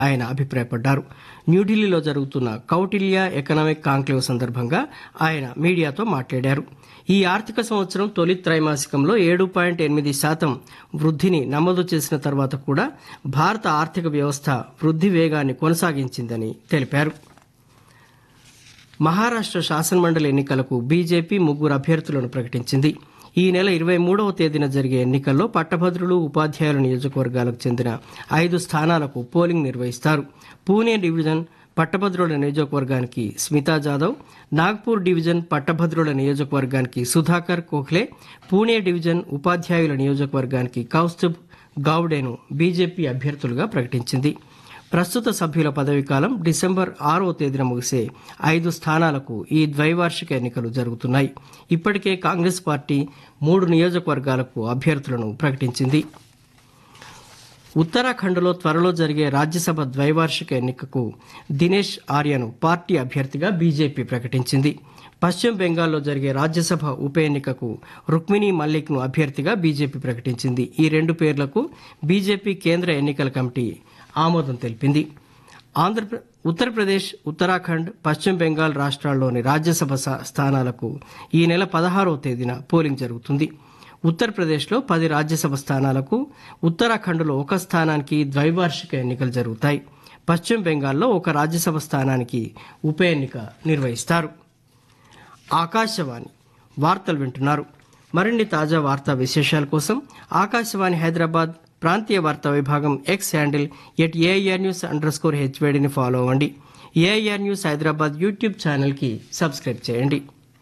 ఆయన అభిప్రాయపడ్డారు న్యూఢిల్లీలో జరుగుతున్న కౌటిల్య ఎకనామిక్ కాంక్లేవ్ సందర్భంగా ఆయన మీడియాతో మాట్లాడారు ఈ ఆర్థిక సంవత్సరం తొలి త్రైమాసికంలో ఏడు పాయింట్ ఎనిమిది శాతం వృద్ధిని నమోదు చేసిన తర్వాత కూడా భారత ఆర్థిక వ్యవస్థ వృద్ధి వేగాన్ని కొనసాగించిందని తెలిపారు మహారాష్ట్ర శాసనమండలి ఎన్నికలకు బీజేపీ ముగ్గురు అభ్యర్థులను ప్రకటించింది ఈ నెల ఇరవై మూడవ తేదీన జరిగే ఎన్నికల్లో పట్టభద్రులు ఉపాధ్యాయుల నియోజకవర్గాలకు చెందిన ఐదు స్థానాలకు పోలింగ్ నిర్వహిస్తారు పూణే డివిజన్ పట్టభద్రుల నియోజకవర్గానికి స్మితా జాదవ్ నాగ్పూర్ డివిజన్ పట్టభద్రుల నియోజకవర్గానికి సుధాకర్ కోహ్లే పూణే డివిజన్ ఉపాధ్యాయుల నియోజకవర్గానికి కౌస్తుబ్ గావ్డేను బీజేపీ అభ్యర్థులుగా ప్రకటించింది ప్రస్తుత సభ్యుల పదవీకాలం డిసెంబర్ ఆరో తేదీన ముగిసే ఐదు స్థానాలకు ఈ ద్వైవార్షిక ఎన్నికలు జరుగుతున్నాయి ఇప్పటికే కాంగ్రెస్ పార్టీ మూడు నియోజకవర్గాలకు అభ్యర్థులను ప్రకటించింది ఉత్తరాఖండ్లో త్వరలో జరిగే రాజ్యసభ ద్వైవార్షిక ఎన్నికకు దినేష్ ఆర్యను పార్టీ అభ్యర్థిగా బీజేపీ ప్రకటించింది పశ్చిమ బెంగాల్లో జరిగే రాజ్యసభ ఉప ఎన్నికకు రుక్మిణి మల్లిక్ను అభ్యర్థిగా బీజేపీ ప్రకటించింది ఈ రెండు పేర్లకు బీజేపీ కేంద్ర ఎన్నికల కమిటీ ఆమోదం తెలిపింది ఆంధ్రప్ర ఉత్తరప్రదేశ్ ఉత్తరాఖండ్ పశ్చిమ బెంగాల్ రాష్ట్రాల్లోని రాజ్యసభ స- స్థానాలకు ఈ నెల పదహారవ తేదీన పోలింగ్ జరుగుతుంది ఉత్తరప్రదేశ్లో పది రాజ్యసభ స్థానాలకు ఉత్తరాఖండ్లో ఒక స్థానానికి ద్వైవార్షిక ఎన్నికలు జరుగుతాయి పశ్చిమ బెంగాల్లో ఒక రాజ్యసభ స్థానానికి ఉప ఎన్నిక నిర్వహిస్తారు ఆకాశవాణి వార్తలు వింటున్నారు మరిన్ని తాజా వార్తా విశేషాల కోసం ఆకాశవాణి హైదరాబాద్ ప్రాంతీయ వార్తా విభాగం X handle at AIR news underscore హెచ్వేడిని ఫాలో అవ్వండి ఏఐఆర్ న్యూస్ హైదరాబాద్ యూట్యూబ్ ఛానల్కి సబ్స్క్రైబ్ చేయండి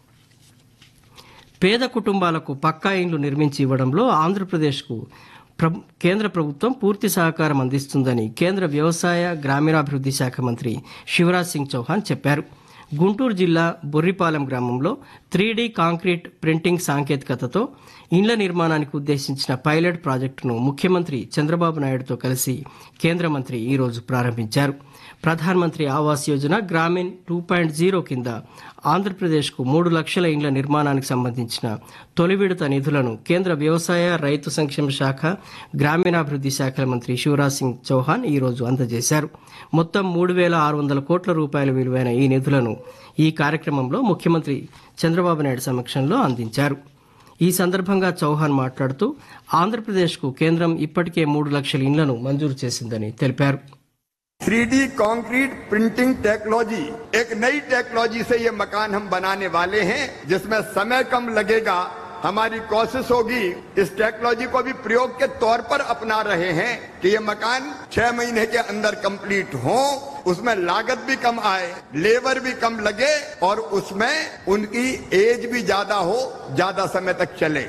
పేద కుటుంబాలకు పక్కా ఇండ్లు నిర్మించి ఇవ్వడంలో ఆంధ్రప్రదేశ్కు ప్రభు- కేంద్ర ప్రభుత్వం పూర్తి సహకారం అందిస్తుందని కేంద్ర వ్యవసాయ గ్రామీణాభివృద్ధి శాఖ మంత్రి శివరాజ్ సింగ్ చౌహాన్ చెప్పారు గుంటూరు జిల్లా బొర్రిపాలెం గ్రామంలో త్రీ కాంక్రీట్ ప్రింటింగ్ సాంకేతికతతో ఇండ్ల నిర్మాణానికి ఉద్దేశించిన పైలట్ ప్రాజెక్టును ముఖ్యమంత్రి చంద్రబాబు నాయుడుతో కలిసి కేంద్ర మంత్రి ఈరోజు ప్రారంభించారు Pradhan Mantri Awas Yojana Gramin two point zero కింద ఆంధ్రప్రదేశ్కు మూడు లక్షల ఇండ్ల నిర్మాణానికి సంబంధించిన తొలి విడత నిధులను కేంద్ర వ్యవసాయ రైతు సంక్షేమ శాఖ గ్రామీణాభివృద్ధి శాఖల మంత్రి శివరాజ్ సింగ్ చౌహాన్ ఈరోజు అందజేశారు మొత్తం మూడు వేల ఆరు వందల కోట్ల రూపాయల విలువైన ఈ నిధులను ఈ కార్యక్రమంలో ముఖ్యమంత్రి చంద్రబాబు నాయుడు సమక్షంలో అందించారు ఈ సందర్భంగా చౌహాన్ మాట్లాడుతూ ఆంధ్రప్రదేశ్కు కేంద్రం ఇప్పటికే మూడు లక్షల ఇండ్లను మంజూరు చేసిందని తెలిపారు थ्री कंक्रीट प्रिंटिंग टेक्नोलॉजी एक नई टेक्नोलॉजी से ये मकान हम बनाने वाले हैं जिसमें समय कम लगेगा हमारी कोशिश होगी इस टेक्नोलॉजी को भी प्रयोग के तौर पर अपना रहे हैं कि ये मकान छह महीने के अंदर कंप्लीट हो उसमें लागत भी कम आए लेबर भी कम लगे और उसमें उनकी एज भी ज्यादा हो ज्यादा समय तक चले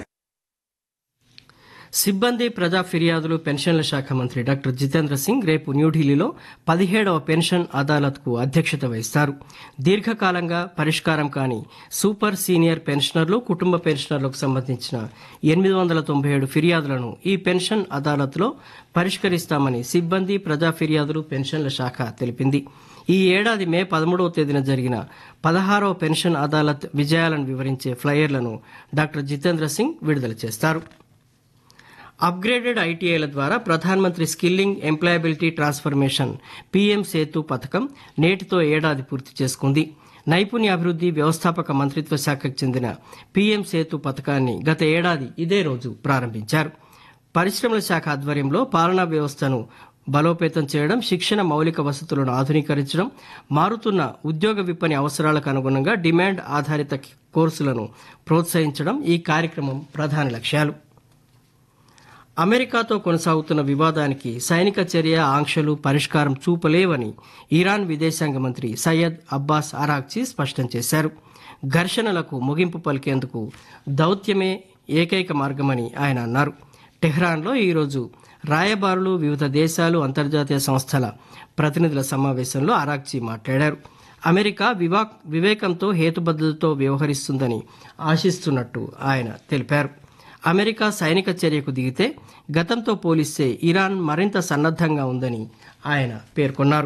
సిబ్బంది ప్రజా ఫిర్యాదులు పెన్షన్ల శాఖ మంత్రి డాక్టర్ జితేంద్ర సింగ్ రేపు న్యూఢిల్లీలో పదిహేడవ పెన్షన్ అదాలత్కు అధ్యక్షత వహిస్తారు దీర్ఘకాలంగా పరిష్కారం కాని సూపర్ సీనియర్ పెన్షనర్లు కుటుంబ పెన్షనర్లకు సంబంధించిన ఎనిమిది వందల తొంభై ఏడు ఫిర్యాదులను ఈ పెన్షన్ అదాలత్లో పరిష్కరిస్తామని సిబ్బంది ప్రజా ఫిర్యాదులు పెన్షన్ల శాఖ తెలిపింది ఈ ఏడాది మే పదమూడవ తేదీన జరిగిన పదహారవ పెన్షన్ అదాలత్ విజయాలను వివరించే ఫ్లయర్లను డాక్టర్ జితేంద్ర సింగ్ విడుదల చేస్తారు అప్గ్రేడెడ్ ఐటీఐల ద్వారా Pradhan Mantri skilling employability transformation PM Setu పథకం నేటితో ఏడాది పూర్తి చేసుకుంది నైపుణ్యాభివృద్ధి వ్యవస్థాపక మంత్రిత్వ శాఖకు చెందిన పీఎం సేతు పథకాన్ని గత ఏడాది ఇదే రోజు ప్రారంభించారు పరిశ్రమల శాఖ ఆధ్వర్యంలో పాలనా వ్యవస్థను బలోపేతం చేయడం శిక్షణ మౌలిక వసతులను ఆధునీకరించడం మారుతున్న ఉద్యోగ విపణి అవసరాలకు అనుగుణంగా డిమాండ్ ఆధారిత కోర్సులను ప్రోత్సహించడం ఈ కార్యక్రమం ప్రధాన లక్ష్యాలు అమెరికాతో కొనసాగుతున్న వివాదానికి సైనిక చర్య ఆంక్షలు పరిష్కారం చూపలేవని ఇరాన్ విదేశాంగ మంత్రి సయ్యద్ అబ్బాస్ అరాక్చి స్పష్టం చేశారు ఘర్షణలకు ముగింపు పలికేందుకు దౌత్యమే ఏకైక మార్గమని ఆయన అన్నారు టెహ్రాన్లో ఈరోజు రాయబారులు వివిధ దేశాలు అంతర్జాతీయ సంస్థల ప్రతినిధుల సమావేశంలో అరాక్చి మాట్లాడారు అమెరికా వివా వివేకంతో హేతుబద్ధతతో వ్యవహరిస్తుందని ఆశిస్తున్నట్టు ఆయన తెలిపారు అమెరికా సైనిక చర్యకు దిగితే గతంతో పోలిస్తే ఇరాన్ మరింత సన్నద్ధంగా ఉందని ఆయన పేర్కొన్నారు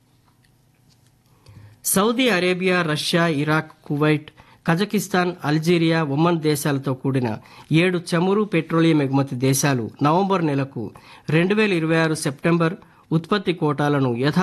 Saudi Arabia Russia Iraq Kuwait Kazakhstan Algeria Oman దేశాలతో కూడిన ఏడు చమురు పెట్రోలియం ఎగుమతి దేశాలు నవంబర్ నెలకు రెండు వేల ఇరవై ఆరు సెప్టెంబర్ ఉత్పత్తి కోటాలను యథా